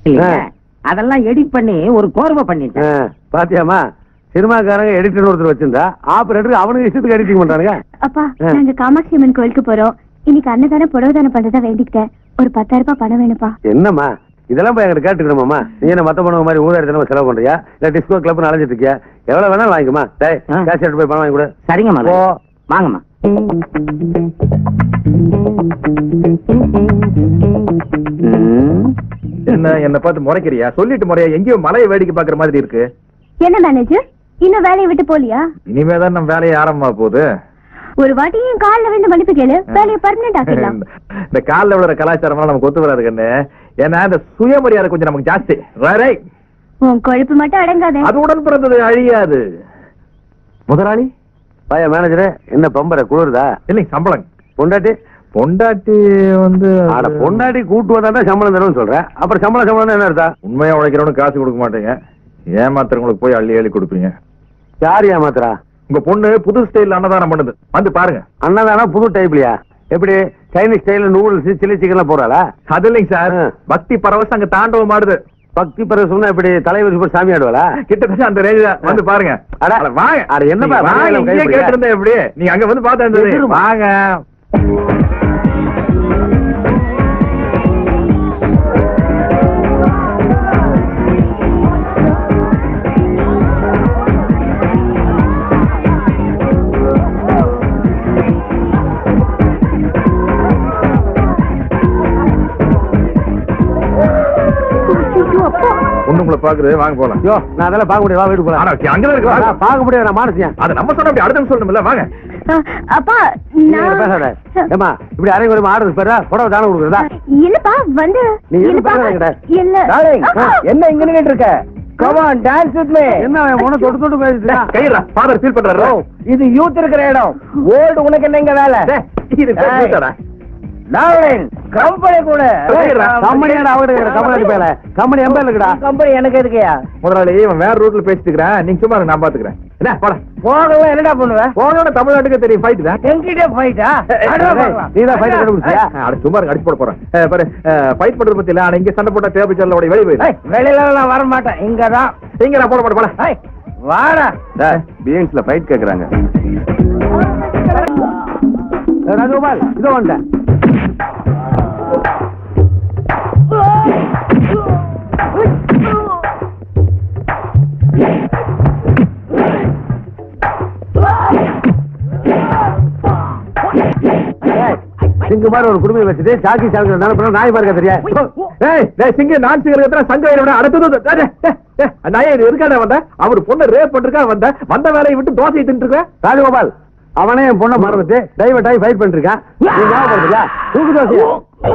இல்லையா? ஆ. அதெல்லாம் எடிட் பண்ணி ஒரு கோர்வை பண்ணிட்டேன் ஆ, பாத்தியாமா சினிமாக்காரங்க எடிட்டர் ஒருத்தர் வச்சிருந்தா ஆபரேட்டருக்கு அவனுக்கு இஷ்டத்துக்கு எடிட்டிங் பண்றானுங்க அப்பா ஆ. நாங்க காமாட்சி அம்மன் கோயிலுக்கு போறோம் இன்னைக்கு அன்னதானம் புடவை தானம் பண்றதா வேண்டிக்கிட்டேன் ஒரு பத்தாயிரம் ரூபாய் பணம் வேணுப்பா என்னம்மா இதெல்லாம் போய் எங்கிட்ட கேட்டுக்கணுமாமா நீ என்ன மத்த பொண்ணு மாதிரி ஊதாரி தினமும் செலவு பண்றியா இல்ல டிஸ்கோ கிளப் அலைஞ்சிட்டு இருக்கியா எவ்வளவு வேணாலும் வாங்கிக்கமா டேய் ஆ. கேஷ் எடுத்து போய் பணம் வாங்கி கொடு சரிங்க ஓ. முதலாளி வாங்கம்மா ம். என்ன என்ன பார்த்து முறைக்கிறியா சொல்லிட்டு முறையா எங்கேயோ மலையை வேடிக்கை பாக்குற மாதிரி இருக்கு என்ன மேனேஜர் இன்னும் வேலையை விட்டு போலியா இனிமேதான் நம்ம வேலையை ஆரம்பமா போகுது ஒரு வாட்டி என் கால்ல விழுந்து மன்னிப்பு கேளு வேலையை பர்மனெண்ட் ஆக்கிடலாம் இந்த காலில் விழுற கலாச்சாரம் நமக்கு ஒத்து வராது கண்ணு ஏன்னா இந்த சுயமரியாதை கொஞ்சம் நமக்கு ஜாஸ்தி Right? உன் கொழுப்பு மட்டும் அடங்காதே அது உடன் பிறந்தது அழியாது முதலாளி பாயா மேனேஜரே என்ன பம்பர குளிருதா இல்லைங்க சம்பளம் பொண்டாட்டி பொண்டாட்டி வந்து ஆட பொண்டாட்டி கூட்டு வந்தா தான் சம்பளம் தரும்னு சொல்றேன் அப்புறம் சம்பளம் சம்பளம் என்ன அர்த்தம் உண்மையா உழைக்கிறவனுக்கு காசு கொடுக்க மாட்டீங்க ஏமாத்துறவங்களுக்கு போய் அள்ளி அள்ளி கொடுப்பீங்க யார் ஏமாத்துறா உங்க பொண்ணு புது ஸ்டைல் அன்னதானம் பண்ணுது வந்து பாருங்க அண்ணாதானா புது டைப்லயா எப்படி சைனீஸ் ஸ்டைல நூடுல்ஸ் சில்லி சிக்கன் எல்லாம் போறாளா அது இல்லைங்க சார் ஆ. பக்தி பரவசம் அங்க தாண்டவம் ஆடுது பக்தி பிறகு சொன்னா இப்படி தலைவர் இப்ப சாமி ஆடுவாளா கிட்டத்தட்ட அந்த ரேஞ்ச் தான் வந்து பாருங்க அட, அட, வாங்க அட, என்னப்பா, நீங்க வாங்க மலையாளம் இங்கேயே கைப்பிடியா? கேட்டிருந்தேன் எப்படி நீங்க அங்க வந்து பார்த்தா இருந்தது எதிருமா. வாங்க ஐயோ, அப்பா. ஒண்ணு உங்களை பாக்குறது வாங்க போலாம் ஐயோ நான் அதெல்லாம் பார்க்க முடியாது வா வீட்டுக்கு ஆனா போலாம் அங்கதான் இருக்கு வாங்க. நான் பார்க்க முடியாது நான் மானசியன் அது நம்ம சொன்ன அப்படி அடுத்த சொல்லணும்ல வாங்க அஹ், அப்பா நீ நான் பேசாத ஏமா இப்படி அரை குறைமா ஆடுறது பேரா புடவை தானம் கொடுக்குறதா இல்லப்பா வந்து நீ எதுவும் இல்லப்பா, பேசாத என்கிட்ட. இல்ல என்ன இங்க நின்னுட்டு இருக்க கமான் டான்ஸ் வித் மீ என்ன அவன் உன தொட்டு தொட்டு பேசிட்டு கையில ஃபாதர் ஃபீல் பண்றாரு இது யூத் இருக்கிற இடம் ஓல்டு உனக்கு என்ன இங்க வேலை டேய், இது பேர் ஏய். கூத்தாடா. டார்லிங் கம்பெனி கூட சரிடா. கம்பெனியோட அவகிட்ட கம்பெனி பேல கம்பெனி எம்ப இருக்குடா கம்பெனி எனக்கு இருக்கையா முதலாளி இவன் வேற ரூட்ல பேசிட்டு இருக்கிறான் நீங்க சும்மா இருங்க, நான் பாத்துக்கிறேன் என்ன போட போகவே என்னடா பண்ணுவ போனோட தமிழ்நாட்டுக்கு தெரியும் ஃபைட் தான் என்கிட்ட ஃபைட்டா நீ தான் ஃபைட் கண்டுபிடிச்சியா அட சும்மா இருங்க, அடிச்சு போட போறேன் அஹ், பாரு ஃபைட் பண்றது பத்தி இல்ல ஆனா இங்க சண்டை போட்டா தேவை சொல்ல வெளியே போயிரு வெளியில நான் வர மாட்டேன் இங்க தான் இங்க நான் போட மாட்டேன் போல வாடா பிஎன்ஸ்ல ஃபைட் கேக்குறாங்க ராஜகோபால் இதோ வந்துட்டேன் சிங்க மாதிரி ஒரு குடும்பம் வச்சுட்டு சாக்கி சாக்கு நினைப்பா நாய் பாருக்க தெரியா ஏய் டேய் சிங்க நான் சிங்க இருக்கிற சங்க விட அடுத்தது டேய், டேய், டேய், நான் இது இருக்கானே வந்த அவர் பொண்ணு ரேப் பண்ணிருக்கா வந்த வந்த வேலையை விட்டு தோசை தின்ட்டு இருக்க ராஜகோபால் அவனே என் பொண்ணை மறந்துட்டு டைவர்ட் ஆகி ஃபைட் பண்ணிட்டு இருக்கான் நீ ஞாபகப்படுத்தியா தூக்கு தோசையா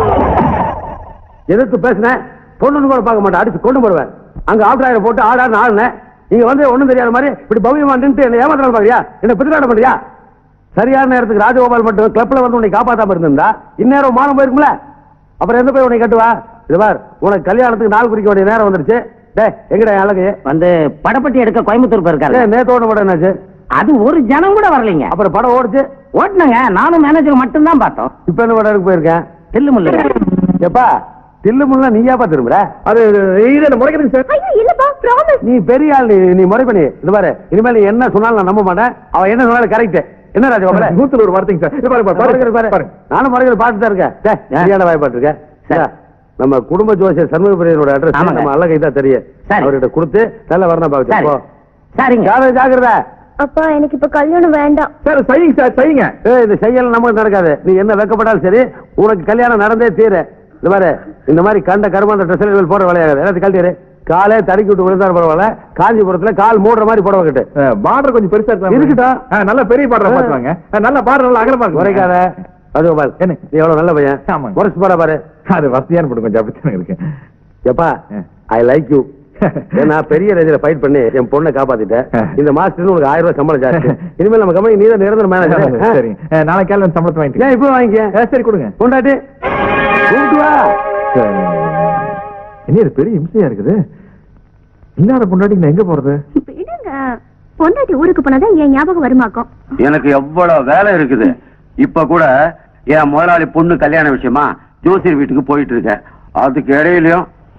எதிர்த்து பேசினேன் பொண்ணுன்னு கூட பார்க்க மாட்டேன் அடிச்சு கொண்டு போடுவேன் அங்க ஆஃப்டர் ஆயிரம் போட்டு ஆடான்னு ஆடினேன் நீங்க வந்து ஒண்ணும் தெரியாத மாதிரி இப்படி பவ்யமா நின்று என்ன ஏமாத்தலாம் பாக்குறியா என்ன பிதிராட பண்றியா சரியான நேரத்துக்கு ராஜகோபால் மட்டும் கிளப்ல வந்து உன்னை காப்பாத்தாம இருந்திருந்தா இந்நேரம் மானம் போயிருக்கும்ல அப்புறம் எந்த போய் உன்னை கட்டுவா இது பார் உனக்கு கல்யாணத்துக்கு நாள் குறிக்க வேண்டிய நேரம் வந்துருச்சு டேய் எங்கடா என் அழகு வந்து படப்பட்டி எடுக்க கோயம்புத்தூர் போயிருக்காரு டேய், நேத்தோட படம் என்னாச்சு அது ஒரு ஜனம் கூட வரலைங்க அப்புறம் படம் ஓடுச்சு ஓட்டுனங்க நானும் மேனேஜர் மட்டும்தான் பார்த்தோம் இப்ப என்ன படம் எடுக்க போயிருக்கேன் தில்லு முள்ளு எப்பா தில்லு முள்ள நீயாப்பா திரும்புற அது இது என்ன முறைக்கிறீங்க சார் ஐயோ இல்லப்பா ப்ராமிஸ் நீ பெரிய ஆள் நீ நீ முறை பண்ணி இது பாரு இனிமேல் நீ என்ன சொன்னாலும் நான் நம்ப மாட்டேன் அவன் என்ன சொன்னாலும் கரெக்ட் என்ன ராஜகோபால நூத்துல ஒரு வார்த்தைங்க சார் இது பாருங்க பாருங்க, பாருங்க பாருங்க பாரு நானும் முறைகள் பார்த்துட்டு தான் இருக்கேன் டேய், சரியான வாய்ப்பாட்டு இருக்கேன் சரி. நம்ம குடும்ப ஜோசியர் சண்முகப்பிரியனோட அட்ரஸ் ஆமாங்க. நம்ம அல்ல கைதா தெரியும் சரி. அவர்கிட்ட கொடுத்து நல்ல வரணும் சரி பாக்கு சரிங்க ஜாகிரதை ஜாகிரதை அப்பா எனக்கு இப்ப கல்யாணம் வேண்டாம் சார் செய்யுங்க சார் செய்யுங்க ஏய் இந்த செய்யல் நமக்கு நடக்காது நீ என்ன வெக்கப்பட்டாலும் சரி உனக்கு கல்யாணம் நடந்தே தீரு இந்த பாரு இந்த மாதிரி கண்ட கருமாந்த ட்ரெஸ் போட வேலையாகாது எல்லாத்தையும் கழட்டிடு காலே தடுக்கி விட்டு விழுந்தாலும் பரவாயில்ல காஞ்சிபுரத்துல கால் மூடுற மாதிரி புடவை கட்டு பார்டர் கொஞ்சம் பெருசா இருக்கலாம் இருக்கட்டும். ஆ, நல்ல பெரிய பார்டர் பாத்துவாங்க நல்ல பார்டர் நல்ல அகலமா இருக்கு குறைக்காத ராஜகோபால் என்ன? நீ எவ்வளவு நல்ல பையன் ஆமாங்க. முறைச்சு போற பாரு அது வசதியான போட்டு கொஞ்சம் அப்படித்தானே இருக்கு எப்பா ஆ. ஐ லைக் யூ ஏன்னா பெரிய ரேஞ்சில ஃபைட் பண்ணி என் பொண்ணை காப்பாத்திட்டேன் ஆ. இந்த மாசத்துக்கு உனக்கு ஆயிரம் ரூபாய் சம்பளம் ஜாஸ்தி இனிமேல் நம்ம கம்பெனி நீ தான் நிரந்தர மேனேஜர் சரி நாளைக்கு காலையில வந்து சம்பளத்தை வாங்கிட்டு ஏன் இப்போ வாங்கிக்க ஆ, சரி கொடுங்க கொண்டாட்டி கூப்பிட்டு வா சரி. என்ன இது பெரிய இம்சையா இருக்குது இல்லாத பொண்டாட்டி நான் எங்க போறது விடுங்க பொண்டாட்டி ஊருக்கு போனாதான் என் ஞாபகம் வருமாக்கும் எனக்கு எவ்வளவு வேலை இருக்குது இப்ப கூட என் முதலாளி பொண்ணு கல்யாண விஷயமா ஜோசியர் வீட்டுக்கு போயிட்டு இருக்கேன் அதுக்கு இடையிலயும்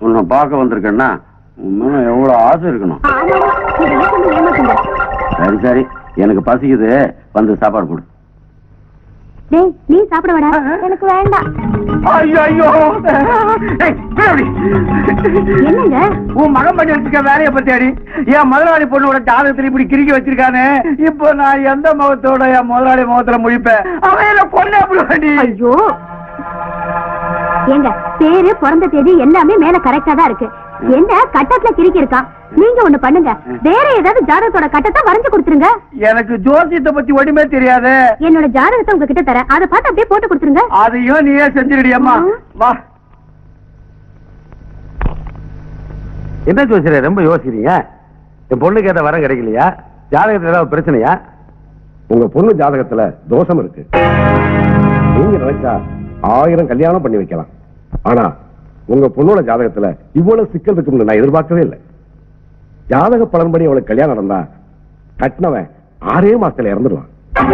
உன்னை பார்க்க வந்திருக்கேன்னா உன் மேல எவ்வளவு ஆசை இருக்கணும் ஆமா இதெல்லாம் கொஞ்சம் ஏமாத்துங்க சரி சரி எனக்கு பசிக்குது வந்து சாப்பாடு கொடு டேய் நீ சாப்பிட வாடா எனக்கு வேண்டாம் ஐயோ ஐயோ ஏய், விடு அப்படி. என்னங்க உன் மகன் பண்ணி வச்சிருக்க வேலையை பத்தி அடி என் முதலாளி பொண்ணோட ஜாதகத்துல இப்படி கிறுக்கி வச்சிருக்கானே இப்போ நான் எந்த முகத்தோட என் முதலாளி முகத்துல முழிப்பேன் அவன் என்ன கொல்ல அப்படி ஐயோ ஏங்க பேரு பிறந்த தேதி எல்லாமே மேல கரெக்டா தான் இருக்கு என்ன கட்டத்துல கிறுக்கி இருக்கான் நீங்க ஒண்ணு பண்ணுங்க வேற ஏதாவது ஜாதகத்தோட கட்டத்தை வரைஞ்சு கொடுத்துருங்க எனக்கு ஜோசியத்தை பத்தி ஒண்ணுமே தெரியாது என்னோட ஜாதகத்தை உங்ககிட்ட தரேன் அதை பார்த்து அப்படியே போட்டு கொடுத்துருங்க அதையும் நீயே செஞ்சிருடி அம்மா ம். வா என்ன ஜோசியரே ரொம்ப யோசிக்கிறீங்க என் பொண்ணுக்கு ஏதாவது வரம் கிடைக்கலையா ஜாதகத்துல ஏதாவது பிரச்சனையா உங்க பொண்ணு ஜாதகத்துல தோஷம் இருக்கு நீங்க நினைச்சா ஆயிரம் கல்யாணம் பண்ணி வைக்கலாம் ஆனா உங்க பொண்ணோட ஜாதகத்துல இவ்வளவு சிக்கல் இருக்கும்னு நான் எதிர்பார்க்கவே இல்லை ஜாதக பலன்படி அவளுக்கு கல்யாணம் நடந்தா கட்டினவன் ஆறே மாசத்துல இறந்துடுவான்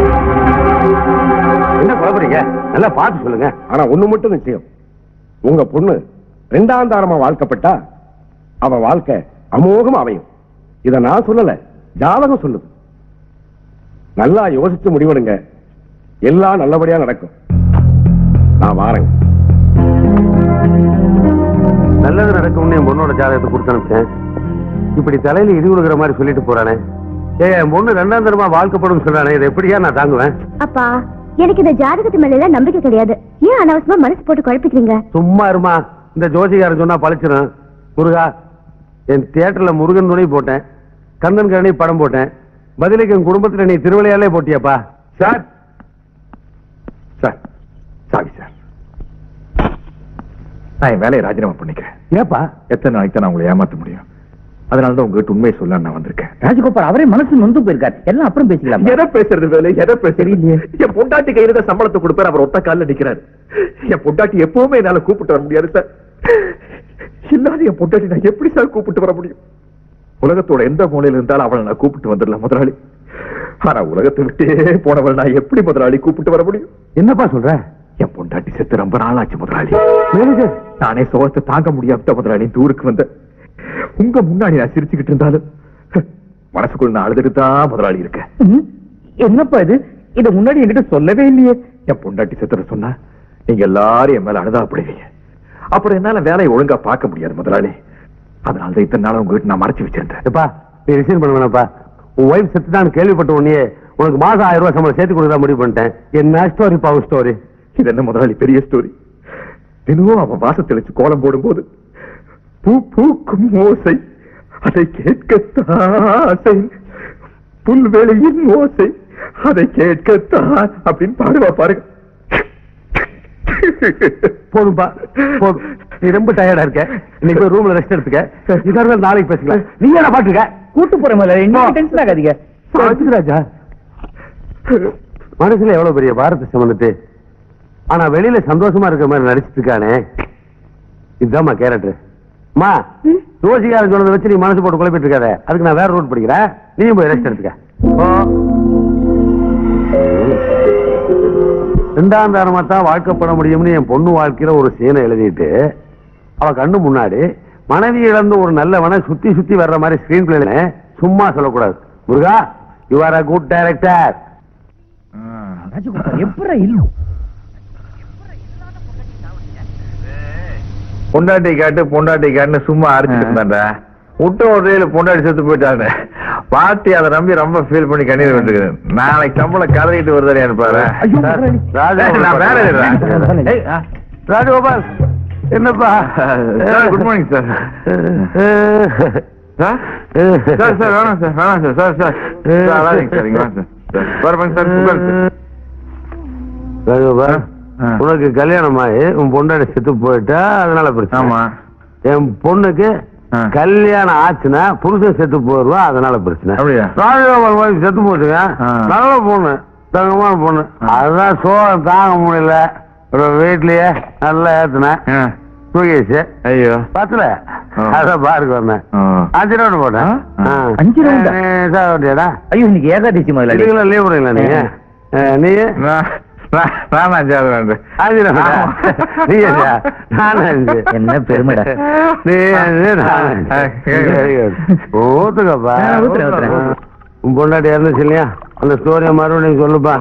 என்ன குழப்பறீங்க நல்லா பார்த்து சொல்லுங்க ஆனா ஒண்ணு மட்டும் நிச்சயம் உங்க பொண்ணு ரெண்டாம் தாரமா வாழ்க்கப்பட்டா அவ வாழ்க்கை அமோகமா அமையும் இத நான் சொல்லல ஜாதகம் சொல்லுது நல்லா யோசிச்சு முடிவெடுங்க எல்லாம் நல்லபடியா நடக்கும் நான் வாரேங்க நல்லது நடக்கும்னு என் பொண்ணோட ஜாதகத்தை கொடுத்து அனுப்பிச்சேன் இப்படி தலையில இடி விழுகிற மாதிரி சொல்லிட்டு போறானே ஏ என் பொண்ணு ரெண்டாம் தரமா வாழ்க்கப்படும் சொல்றானே இதை எப்படியா நான் தாங்குவேன் அப்பா எனக்கு இந்த ஜாதகத்து மேல எல்லாம் நம்பிக்கை கிடையாது ஏன் அனாவசியமா மனசு போட்டு குழப்பிக்கிறீங்க சும்மா இருமா இந்த ஜோசிகாரன் சொன்னா பழிச்சிடும் முருகா என் தியேட்டர்ல முருகன் துணை போட்டேன் கந்தன் கரணி படம் போட்டேன் பதிலுக்கு என் குடும்பத்துல நீ திருவிளையாலே போட்டியாப்பா சார் சார் சாரி சார் நான் என் வேலையை ராஜினாமா பண்ணிக்கிறேன் ஏப்பா எத்தனை நாளைக்கு தான் நான் உங்களை ஏமாத்த முடியும் அதனால தான் உங்ககிட்ட உண்மையை சொல்ல நான் வந்திருக்கேன் ராஜகோபால் அவரே மனசு நொந்து போயிருக்காரு எல்லாம் அப்புறம் பேசிக்கலாம் எதை பேசுறது வேலை எதை பேசுறீங்க என் பொண்டாட்டி கையில தான் சம்பளத்தை கொடுப்பாரு அவர் ஒத்த கால்ல நிக்கிறாரு என் பொண்டாட்டி எப்பவுமே என்னால கூப்பிட்டு வர முடியாது சார் இல்லாத என் பொண்டாட்டி நான் எப்படி சார் கூப்பிட்டு வர முடியும் உலகத்தோட எந்த மூலையில இருந்தாலும் அவளை நான் கூப்பிட்டு வந்துடலாம் முதலாளி ஆனா உலகத்தை விட்டே போனவள் நான் எப்படி முதலாளி கூப்பிட்டு வர முடியும் என்னப்பா சொல்ற என் பொண்டாட்டி செத்து ரொம்ப நாளாச்சு முதலாளி மேனேஜர் நானே சோகத்தை தாங்க முடியாத முதலாளி தூருக்கு வந்த உங்க முன்னாடி நான் சிரிச்சுக்கிட்டு இருந்தாலும் மனசுக்குள்ள நான் அழுதுட்டு தான் முதலாளி இருக்கேன் என்னப்பா இது இத முன்னாடி என்கிட்ட சொல்லவே இல்லையே என் பொண்டாட்டி செத்துற சொன்னா நீங்க எல்லாரும் என் மேல அழுதாப்படுவீங்க அப்புறம் என்னால வேலையை ஒழுங்கா பார்க்க முடியாது முதலாளி அதனால தான் இத்தனை நாள் உங்ககிட்ட நான் மறைச்சு வச்சிருந்தேன் எப்பா நீ ரிசைன் பண்ண வேணாப்பா உன் ஒய்ஃப் செத்துட்டான்னு கேள்விப்பட்ட உடனே உனக்கு மாசம் ஆயிரம் ரூபாய் சம்பளம் சேர்த்து கொடுக்க முடிவு பண்ணிட்டேன் என்ன ஸ்டோரி பவர் ஸ்டோரி இது என்ன முதலாளி பெரிய ஸ்டோரி தினமும் அவன் வாசல் தெளிச்சு கோலம் போடும்போது பூ பூக்கும் ஓசை அதை கேட்கத்தான் ஆசை புல்வெளியின் ஓசை அதை கேட்கத்தான் அப்படின்னு பாடுவா பாருங்க போதும்பா போதும் நீ ரொம்ப டயர்டா இருக்க இன்னைக்கு போய் ரூம்ல ரெஸ்ட் எடுத்துக்க இதா இருந்தாலும் நாளைக்கு பேசிக்கலாம் நீ என்ன பாட்டுருக்க கூட்டு போற மாதிரி இன்னும் டென்ஷன் ஆகாதீங்க ராஜா மனசுல எவ்வளவு பெரிய பாரத்தை சுமந்துட்டு ஆனா வெளியில சந்தோஷமா இருக்கிற மாதிரி நடிச்சிட்டு இருக்கானே இதுதாம்மா கேரக்டர் அம்மா ரோசிகாரன் சொன்னதை வச்சு நீ மனசு போட்டு குழப்பிட்டு இருக்காத அதுக்கு நான் வேற ரூட் படிக்கிறேன் நீயும் போய் ரெஸ்ட் எடுத்துக்க போ. ரெண்டாம் தாரமா தான் வாழ்க்கப்பட முடியும்னு என் பொண்ணு வாழ்க்கையில ஒரு சீனை எழுதிட்டு அவ கண்ணு முன்னாடி மனைவி இழந்து ஒரு நல்லவனை சுத்தி சுத்தி வர்ற மாதிரி ஸ்கிரீன் பிளேல சும்மா சொல்லக்கூடாது முருகா you are a good director Rajagopal எப்படா இல்ல பொண்டாட்டி காட்டு பொண்டாட்டி காட்டுன்னு சும்மா அரைச்சிட்டு இருந்தான்டா விட்ட உடனே பொண்டாட்டி செத்து போயிட்டாங்க பாட்டி அதை நம்பி ரொம்ப ஃபீல் பண்ணி கண்ணீர் விட்டுருக்கு நாளைக்கு சம்பளம் கதறிட்டு வருதானு பாரு ஐயோ, சார், முதலாளி. ராஜகோபால் நான் வேலை இல்லைடா. முதலாளி. ஏய், ஆ. ராஜகோபால் என்னப்பா sir good morning sir sir sir sir வேணாம் சார் வேணாம் சார் சார் சார் சார் அழாதீங்க சார் இங்க வாங்க சார் சார் வரப்பாங்க சார் உட்காருங்க சார் ராஜகோபால் ஆ. உனக்கு கல்யாணம் ஆகி உன் பொண்டாடி செத்து போயிட்டா அதனால பிரச்சனை ஆமா என் பொண்ணுக்கு ஆ. கல்யாணம் ஆச்சுன்னா புருஷன் செத்து போயிருவா அதனால பிரச்சனை அப்படியா? ராஜகோபால் wife செத்து போச்சுங்க ஆ. நல்ல பொண்ணு தங்கமான பொண்ணு அதுதான் சோகம் தாங்க முடியல ஒரு வீட்லயே நல்லா ஏத்துனேன் ஆ. தூக்கிடுச்சு ஐயோ பத்துல ஆ. அதான் பாருக்கு வந்தேன் ஆ. அஞ்சு ரவுண்டு போட்டேன் ஆ? ஆ. அஞ்சு round ஆ? நீ சாப்பிட்டியாடா ஐயோ இன்னைக்கு ஏகாதசி முதலாளி இதுக்கெல்லாம் லீவ் விடுங்களா நீங்க ஆ, நீ நான் நான் அஞ்சாவது வேண்டு அஞ்சுடா நீ அஞ்சா நான் அஞ்சு என்ன பெருமைடா. நீ அஞ்சு நான் அஞ்சு. Very good. ஊத்துக்கப்பா ஆ, ஊத்துறேன், ஊத்துறேன். உன் பொண்டாட்டி இருந்துச்சு இல்லையா அந்த ஸ்டோரியை மறுபடியும் சொல்லுப்பா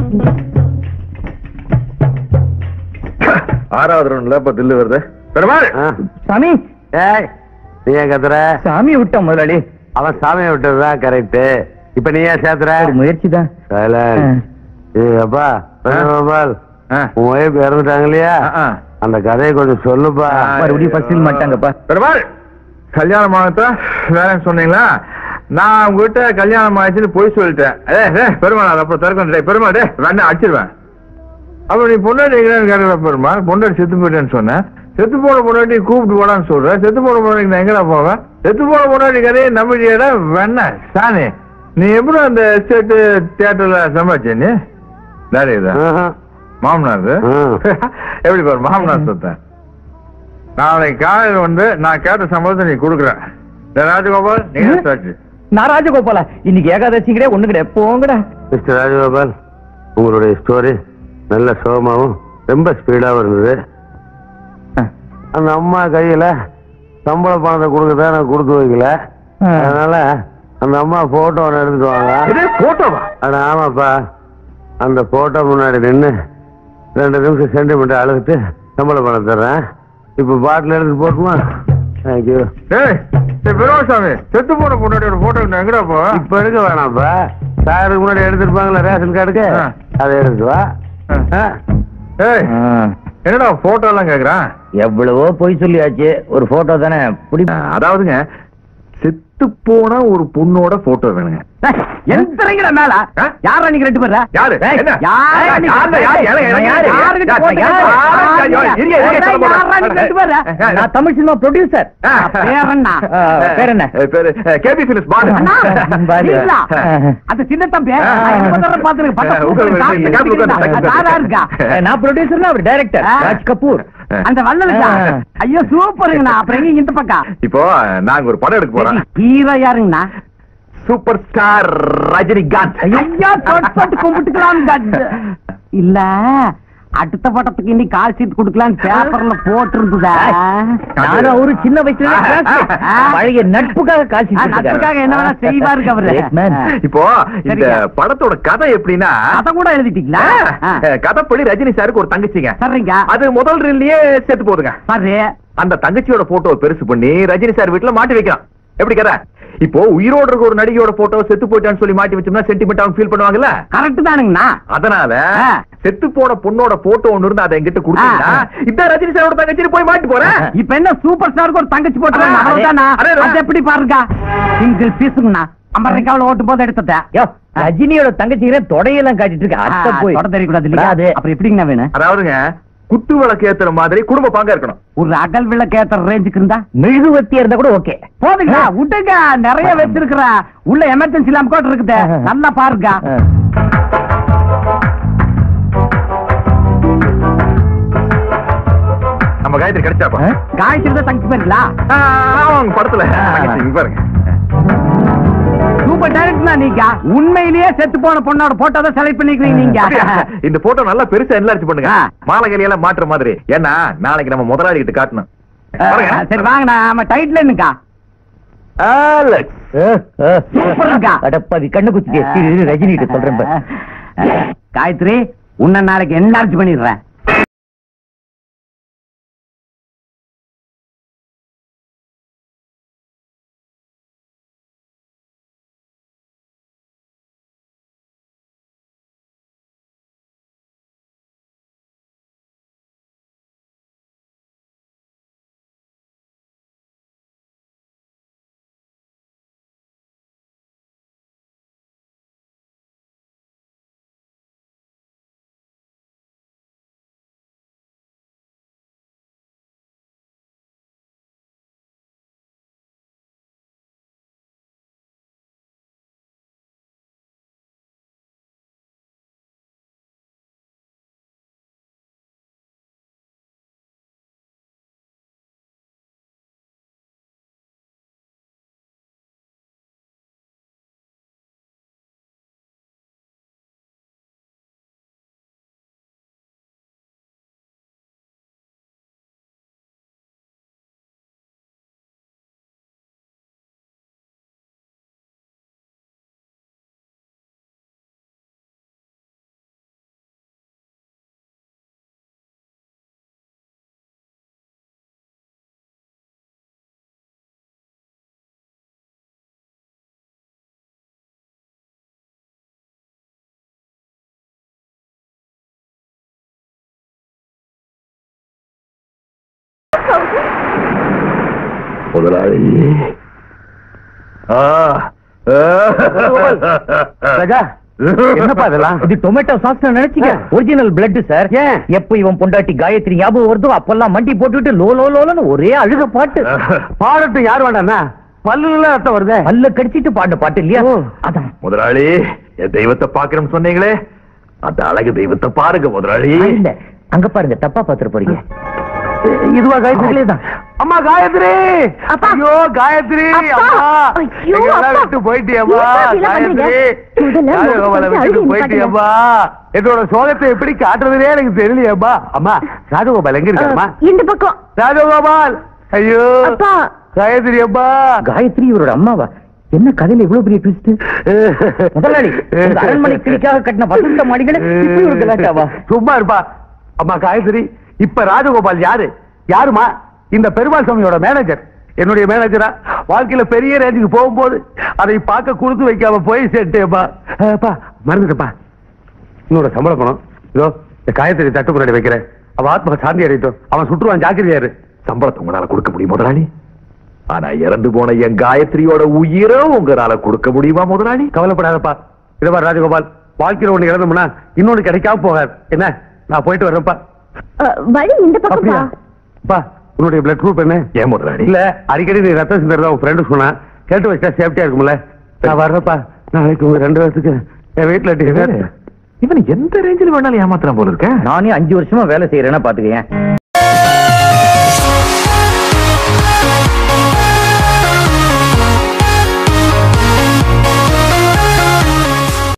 ஆறாவது ரவுண்ட்ல இப்ப தில்லு வருது பெருமாள் ஆ. சாமி ஏய் நீ ஏன் கத்துற சாமி விட்டோம் முதலாளி அவன் சாமியை விட்டதுதான் கரெக்ட் இப்ப நீ ஏன் சேர்த்துற ஒரு முயற்சி தான் Silent. ஏய் அப்பா கோபால் ஆ. உன் ஒய்ஃப் இறந்துட்டாங்க இல்லையா ஆ, ஆ. அந்த கதையை கொஞ்சம் சொல்லுப்பா மறுபடியும் ஃபர்ஸ்ட் மாட்டாங்கப்பா பெருமாள் கல்யாணம் ஆகத்த வேலைன்னு சொன்னீங்களா நான் உங்ககிட்ட கல்யாணம் ஆயிடுச்சுன்னு போய் சொல்லிட்டேன் ஏ ஏ பெருமாள் அது அப்புறம் திறக்க பெருமாள் டே வேணா அடிச்சிருவேன் அப்ப நீ பொண்டாட்டி எங்கன்னு கேட்கல பெருமாள் பொண்டாட்டி செத்து போயிட்டேன்னு சொன்னேன் செத்து போன பொண்டாட்டி கூப்பிட்டு போடான்னு சொல்றேன் செத்து போன பொண்டாட்டி நான் எங்கடா போவேன் செத்து போன பொண்டாட்டி கதையை நம்பிக்கையிட வேணா சாணி நீ எப்படி அந்த எஸ்டேட் தியேட்டர்ல சம்பாதிச்ச நீ டாடி இதா ஆஹா. மாமனார் ம். எப்படி பாரு மாமனார் சொத்தேன் நாளைக்கு காலையில் வந்து நான் கேட்ட சம்பளத்தை நீ கொடுக்குற டேய் ராஜகோபால் நீங்க சாட்சி நான் ராஜகோபாலா இன்னைக்கு ஏகாதசி கிடையாது ஒண்ணு கிடையாது போங்கடா மிஸ்டர் ராஜகோபால் உங்களுடைய ஸ்டோரி நல்ல சோகமாவும் ரொம்ப ஸ்பீடாகவும் இருந்தது அந்த அம்மா கையில சம்பள பணத்தை கொடுக்கறத நான் கொடுத்து வைக்கல ஆ. அதனால அந்த அம்மா போட்டோ ஒன்று எடுத்துட்டு வாங்க இது போட்டோவா அட ஆமாப்பா அந்த போட்டோ முன்னாடி நின்று ரெண்டு நிமிஷம் சென்டிமெண்ட் அழுதுட்டு சம்பள பணம் தர்றேன் இப்போ பாட்டில் எடுத்து போட்டுமா தேங்க்யூ ஏய் ஏய் பெருமாசாமி செத்து போன பொண்ணோட போட்டோ எங்கடா போ இப்ப எடுக்க வேணாம்ப்பா சாருக்கு முன்னாடி எடுத்துருப்பாங்களா ரேஷன் கார்டுக்கு ஆ. அதை எடுத்து வா ஆ. ஏய் என்னடா போட்டோ எல்லாம் கேக்குறான் எவ்வளவோ பொய் சொல்லியாச்சு ஒரு போட்டோ தானே புடி அதாவதுங்க செத்து போன ஒரு பொண்ணோட போட்டோ வேணுங்க எந்திரங்கட மேல ஆ? யாரா நீங்க ரெண்டு பேரா யாரு ஏய், என்ன யாரா ஏய், நீங்க யாருடா, யாரு, யாரு, யாரு, யாரு? யாரு? யாருகிட்ட யாரு? போட்டோ? யாரு? யாரு? யாரு? இருங்க, இருங்க, சொல்ல போறேன். யாரா நீங்க ரெண்டு பேரா? ஆ, ஆ. நான் தமிழ் சினிமா ப்ரொடியூசர் ஆ. பேர் என்ன ஆ, பேர் என்ன ஏய், பேரு கேபி பிலிப்ஸ் பாடு அண்ணா, பாரு. நீங்களா? ஆ. அந்த சின்ன தம்பி ஆ. நான் இப்ப தடவை பாத்துருக்கேன். பக்கத்துல ஆ, உட்காரு, உட்காரு, இந்த கேப்ல உட்காரு, சாப்பிட்டு உட்காரு. சாரா இருக்கா நான் ப்ரொடியூசர்னா அவர் டைரக்டர் ஆ. ராஜ் கபூர் அந்த வள்ளலுக்கா ஆ. ஐயோ சூப்பருங்கண்ணா அப்புறம் எங்க இந்த பக்கம் இப்போ நாங்க ஒரு படம் எடுக்க போறோம் ஹீரோ யாருங்கண்ணா சூப்பர் ஸ்டார் ரஜினிகாந்த் ஐயா தொட்டு தொட்டு கும்பிட்டுக்கலாம் கட்டு. இல்ல அடுத்த படத்துக்கு இன்னைக்கு கால் சீட் கொடுக்கலான்னு பேப்பர்ல போட்டிருந்ததா நானும் அவரு சின்ன வயசுல ஆ. பழைய நட்புக்காக காட்சி ஆ, நட்புக்காக என்ன வேணா செய்வாருங்க அவரு. இப்போ இந்த சரிங்க. படத்தோட கதை எப்படின்னா அத கூட எழுதிட்டீங்களா ஆ. கதைப்படி ரஜினி சாருக்கு ஒரு தங்கச்சிங்க சரிங்க அது முதல் ரீல்லயே செத்து போகுதுங்க சரி அந்த தங்கச்சியோட போட்டோ பெருசு பண்ணி ரஜினி சார் வீட்டுல மாட்டி வைக்கலாம் எப்படி கதை இப்போ உயிரோட இருக்க ஒரு நடிகையோட போட்டோ செத்து போயிட்டான்னு சொல்லி மாட்டி வச்சோம்னா சென்டிமெண்ட் அவங்க ஃபீல் பண்ணுவாங்கல்ல கரெக்ட் தானுங்கண்ணா அதனால ஆ. செத்து போன பொண்ணோட போட்டோ ஒண்ணு இருந்தா அதை எங்கிட்ட கொடுத்தீங்கன்னா ஆ. இதான் ரஜினி சாரோட தங்கச்சின்னு போய் மாட்டி போறேன் இப்ப என்ன சூப்பர் ஸ்டாருக்கு ஒரு தங்கச்சி போட்டுருக்காங்க ஆ, அவ்வளவுதானா அதே தான். அது எப்படி பாருங்க சிங்கிள் பீஸுங்கண்ணா அமெரிக்காவுல ஓட்டும் போது எடுத்துட்டேன் யோ, ரஜினியோட தங்கச்சிங்க தொடையெல்லாம் காட்டிட்டு இருக்க அத்தை போய் தொட தெரியக்கூடாது இல்லையா அது அப்புறம் எப்படிங்கண்ணா வேணும் அதாவதுங்க குத்து விளக்கு ஏத்துற மாதிரி குடும்ப பாங்க இருக்கணும் ஒரு அகல் விளக்கு ஏத்துற ரேஞ்சுக்கு இருந்தா மெழுகுவத்தியா இருந்தா கூட ஓகே போதுங்க விட்டுங்க நிறைய வச்சிருக்கிற உள்ள எமர்ஜென்சி லேம்ப் கூட இருக்குது நல்லா பாருங்க நம்ம காயத்ரி கிடைச்சாப்பா ஆ? காய்ச்சல் தான் தங்கச்சி போயிருங்களா ஆ, அவங்க படத்துல தங்கச்சி, இங்க பாருங்க சூப்பர் டைரக்டர்னா நீங்க உண்மையிலேயே செத்து போன பொண்ணோட போட்டோ தான் செலக்ட் பண்ணிக்கிறீங்க நீங்க அப்படியா? இந்த போட்டோ நல்லா பெருசா என்லார்ஜ் பண்ணுங்க ஆ. மாலை எல்லாம் மாற்றுற மாதிரி ஏன்னா நாளைக்கு நம்ம முதலாளி கிட்ட காட்டணும் பாருங்க. சரி வாங்கண்ணா நம்ம டைட்டில் என்னக்கா ஆலெக்ஸ். சூப்பர்க்கா. அடப்பாவி கண்ணு குத்திட்டே ரஜினி கிட்ட சொல்றேன் பாரு. காயத்ரி உன்னை நாளைக்கு என்லார்ஜ் பண்ணிடுறேன் முதலாளி ஆ. ராஜா என்னப்பா இதெல்லாம் இது டொமேட்டோ சாஸ் நினைச்சீங்க ஒரிஜினல் பிளட் சார் ஏன்? எப்ப இவன் பொண்டாட்டி காயத்ரி ஞாபகம் வருதோ அப்பெல்லாம் மண்டி போட்டுட்டு லோ லோ லோலன்னு ஒரே அழுக பாட்டு பாடட்டும் யார் வேண்டாண்ணா பல்லுல ரத்தம் வருதே பல்ல கடிச்சிட்டு பாடின பாட்டு இல்லையா ஓ. அதான் முதலாளி என் தெய்வத்தை பாக்குறேன்னு சொன்னீங்களே அந்த அழகு தெய்வத்தை பாருங்க முதலாளி இல்ல அங்க பாருங்க தப்பா பாத்துட்டு போறீங்க இதுவா காயத்ரி அவளேதான். அம்மா காயத்ரி அப்பா. ஐயோ காயத்ரி அப்பா. அம்மா ஐயோ, எங்கெல்லாம் அப்பா. விட்டு போயிட்டியம்மா ஏன் இப்படி எல்லாம் காயத்ரி பண்றீங்க? முதல்ல ராஜகோபாலை முகத்தை விட்டுட்டு அழுகி போயிட்டியம்மா என்னோட சோகத்தை எப்படி காட்டுறதுனே எனக்கு தெரியலையேம்மா அம்மா ராஜகோபால் எங்க இருக்காருமா இந்த பக்கம் ராஜகோபால் ஐயோ அப்பா காயத்ரி அம்மா காயத்ரி இவரோட அம்மாவா என்ன கதையில இவ்வளவு பெரிய ட்விஸ்ட் முதலாளி இந்த அரண்மனை கிளிக்காக கட்டின வசந்த மாளிகளை இப்படி ஒரு கலாட்டாவா சும்மா இருப்பா அம்மா காயத்ரி இப்ப ராஜகோபால் யாரு யாருமா இந்த பெருமாள் சாமியோட மேனேஜர் என்னுடைய மேனேஜரா வாழ்க்கையில பெரிய ரேஞ்சுக்கு போகும்போது அதை பார்க்க கொடுத்து வைக்காம போய் சேர்ட்டேப்பா அப்பா மறந்துட்டப்பா இன்னொரு சம்பள பணம் இதோ இந்த காயத்ரி தட்டு முன்னாடி வைக்கிறேன் அவ ஆத்மா சாந்தி அடையட்டும் அவன் சுற்றுவான் ஜாக்கிரதையாரு சம்பளத்தை உங்களால கொடுக்க முடியும் முதலாளி ஆனா இறந்து போன என் காயத்ரியோட உயிரை உங்களால கொடுக்க முடியுமா முதலாளி கவலைப்படாதப்பா இதப்பா ராஜகோபால் வாழ்க்கையில ஒண்ணு இறந்தோம்னா இன்னொன்னு கிடைக்காம போகாது என்ன நான் போயிட்டு வரேன்ப்பா அஹ், வழி இந்த பக்கம்ப்பா அப்படியா அப்பா உன்னுடைய பிளட் குரூப் என்ன ஏன் முதலாளி இல்ல அடிக்கடி நீ ரத்தம் சிந்தறதா உன் ஃப்ரெண்டு சொன்னா கேட்டு வச்சா சேஃப்டியா இருக்கும்ல நான் வர்றப்பா நாளைக்கு உங்க ரெண்டு வருஷத்துக்கு என் வீட்டுல டின்னர் இவன் எந்த ரேஞ்சில் வேணாலும் ஏமாத்துறான் போல இருக்க நானே அஞ்சு வருஷமா வேலை செய்யறேன்னா பாத்துக்கேன்